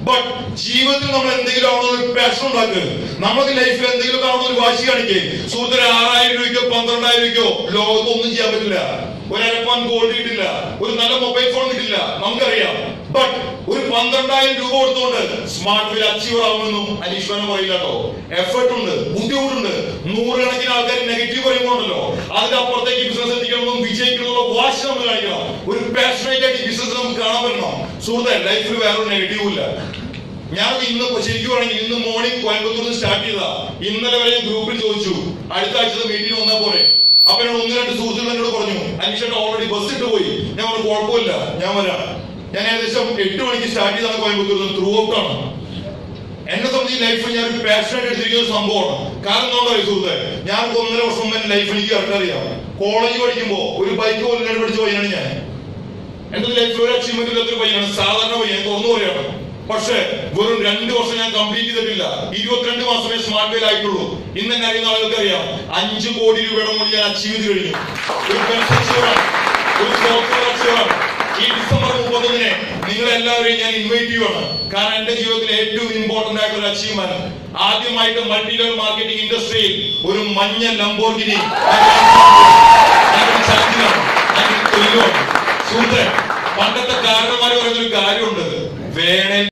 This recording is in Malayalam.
ബട്ട് ജീവിതത്തിൽ നമ്മൾ എന്തെങ്കിലും ആവണ ഒരു പാഷൻ ഉണ്ടാക്കുക നമുക്ക് ലൈഫിൽ എന്തെങ്കിലും ആവണ ഒരു വാശി കാണിക്കേ സുഹൃത്തിന് ആറായിരം രൂപയ്ക്കോ പന്ത്രണ്ടായിരം രൂപയ്ക്കോ ലോകത്തൊന്നും ചെയ്യാൻ പറ്റില്ല ഒരു അരപ്പാൻ ഗോൾഡ് കിട്ടില്ല ഒരു നല്ല മൊബൈൽ ഫോൺ കിട്ടില്ല നമുക്കറിയാം ബട്ട് ഒരു പന്ത്രണ്ടായിരം രൂപ കൊടുത്തുകൊണ്ട് സ്മാർട്ട് വിൽ അച്ചീവർ ആവുമെന്നും അനീശ്വരൻ പറയില്ല കേട്ടോ എഫർട്ട് ഉണ്ട് ബുദ്ധിമുട്ടുണ്ട് നൂറുകണക്കിന് ആൾക്കാർ നെഗറ്റീവ് പറയുമ്പോണ്ടല്ലോ അതിന്റെ അപ്പുറത്തേക്ക് ബിസിനസ് എത്തിക്കണമെന്നും വിജയിക്കണമെന്നുള്ള വാശി നമ്മൾ കാണിക്കണം ഒരു പാഷനേറ്റ് ആയിട്ട് ബിസിനസ് നമുക്ക് കാണാൻ പറ്റണം സുഹൃത്തെ ലൈഫിൽ വേറൊരു നെഗറ്റീവ് ഇല്ല ഞാൻ ഇന്ന് ശരിക്കും ആണെങ്കിൽ ഇന്ന് മോർണിംഗ് കോയമ്പത്തൂർ സ്റ്റാർട്ട് ചെയ്താ ഇന്നലെ വരെ ഞാൻ ഗ്രൂപ്പിൽ ചോദിച്ചു അടുത്ത ആഴ്ചത്തെ മീറ്റിംഗ് വന്നാൽ പോലെ അപ്പൊ എന്നോട് ഒന്ന് രണ്ട് സുഹൃത്തുക്കൾ എന്നോട് പറഞ്ഞു അനീഷേട്ട ഓൾറെഡി ബസ് ഇട്ട് പോയി ഞാൻ പറഞ്ഞു കുഴപ്പമില്ല ഞാൻ വരാം ഞാൻ ഏകദേശം എട്ട് മണിക്ക് സ്റ്റാർട്ട് ചെയ്താണ് കോയമ്പത്തൂർ ത്രൂ ഔട്ട് ആണ് എന്നെ സംബന്ധിച്ച് ലൈഫിൽ ഞാൻ ഒരു പാഷനായിട്ട് എടുത്തിരിക്കുന്ന ഒരു സംഭവമാണ് കാരണം എന്താണെന്ന് സുഹൃത്തെ ഞാൻ ഒരു ഒന്നര വർഷം മുമ്പ് ലൈഫ് എനിക്ക് കറക്റ്റ് അറിയാം കോളേജ് പഠിക്കുമ്പോ ഒരു ബൈക്ക് പോലും ഞാൻ പഠിച്ച പയ്യനാണ് ഞാൻ എന്റെ ലൈഫിൽ ഒരു അച്ചീവ്മെന്റ് ഇല്ലാത്തൊരു പയ്യനാണ് സാധാരണ പയ്യൻ തുറന്നു പറയാണ് പക്ഷേ വെറും രണ്ട് വർഷം ഞാൻ കംപ്ലീറ്റ് ചെയ്തിട്ടില്ല ഇരുപത്തിരണ്ട് മാസമേ സ്മാർട്ട് വെയിൽ ആയിട്ടുള്ളൂ ഇന്ന് എന്നെ അറിയുന്ന ആളുകൾക്ക് അറിയാം അഞ്ച് കോടി രൂപയുടെ മുകളിൽ ഞാൻ അച്ചീവ് ചെയ്ത് കഴിഞ്ഞു ഒരു പെൻഷൻ അച്ചീവറാണ് ഒരു സോഫ്റ്റ്വെയർ അച്ചീവറാണ് ഈ ഡിസംബർ മുപ്പത്തൊന്നിന് നിങ്ങളെല്ലാവരെയും ഞാൻ ഇൻവൈറ്റ് ചെയ്യുവാണ് കാരണം എന്റെ ജീവിതത്തിലെ ഏറ്റവും ഇമ്പോർട്ടന്റ് ആയിട്ടുള്ള അച്ചീവ്മെന്റ് ആദ്യമായിട്ട് മൾട്ടി ലെവൽ മാർക്കറ്റിംഗ് ഇൻഡസ്ട്രിയിൽ ഒരു മഞ്ഞ ലംബോർഗിനി ചാൻസിലാണ് ഞാൻ കൊല്ലുവാണ് സുഹൃത്തെ പണ്ടത്തെ കാരണന്മാർ പറയുന്ന ഒരു കാര്യമുണ്ട് വേണേ